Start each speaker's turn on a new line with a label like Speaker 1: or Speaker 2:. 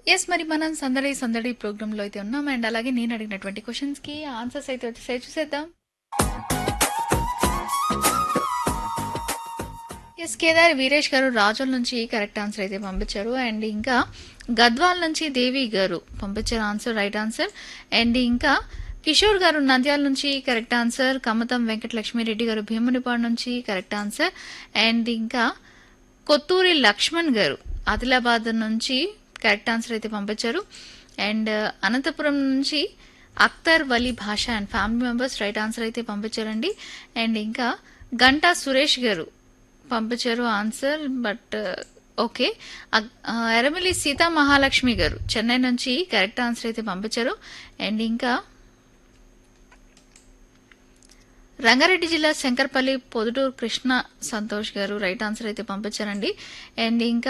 Speaker 1: yes మరి మనం సందడి సందడి ప్రోగ్రాంలో అయితే ఉన్నాం అండ్ అలాగే నేను అడిగినటువంటి క్వశ్చన్స్ కి ఆన్సర్స్ అయితే వచ్చేసాయి చూసేద్దాం ఎస్ కేదార్ వీరేష్ గారు రాజుల నుంచి కరెక్ట్ ఆన్సర్ అయితే పంపించారు అండ్ ఇంకా గద్వాల్ నుంచి దేవి గారు పంపించారు ఆన్సర్ రైట్ ఆన్సర్ అండ్ ఇంకా కిషోర్ గారు నంద్యాల నుంచి కరెక్ట్ ఆన్సర్ కమతం వెంకటలక్ష్మిరెడ్డి గారు భీమునిపాడు నుంచి కరెక్ట్ ఆన్సర్ అండ్ ఇంకా కొత్తూరి లక్ష్మణ్ గారు ఆదిలాబాద్ నుంచి కరెక్ట్ ఆన్సర్ అయితే పంపించారు అండ్ అనంతపురం నుంచి Akhtar Vali Basha and family members right answer అయితే పంపించారండి అండ్ ఇంకా గంటా సురేష్ గారు పంపించారు answer but okay Eramili Seetha Mahalakshmi garu Chennai నుంచి కరెక్ట్ ఆన్సర్ అయితే పంపించారు అండ్ ఇంకా రంగారెడ్డి జిల్లా శంకర్పల్లి పొదుటూరు కృష్ణ సంతోష్ గారు రైట్ ఆన్సర్ అయితే పంపించారండి అండ్ ఇంకా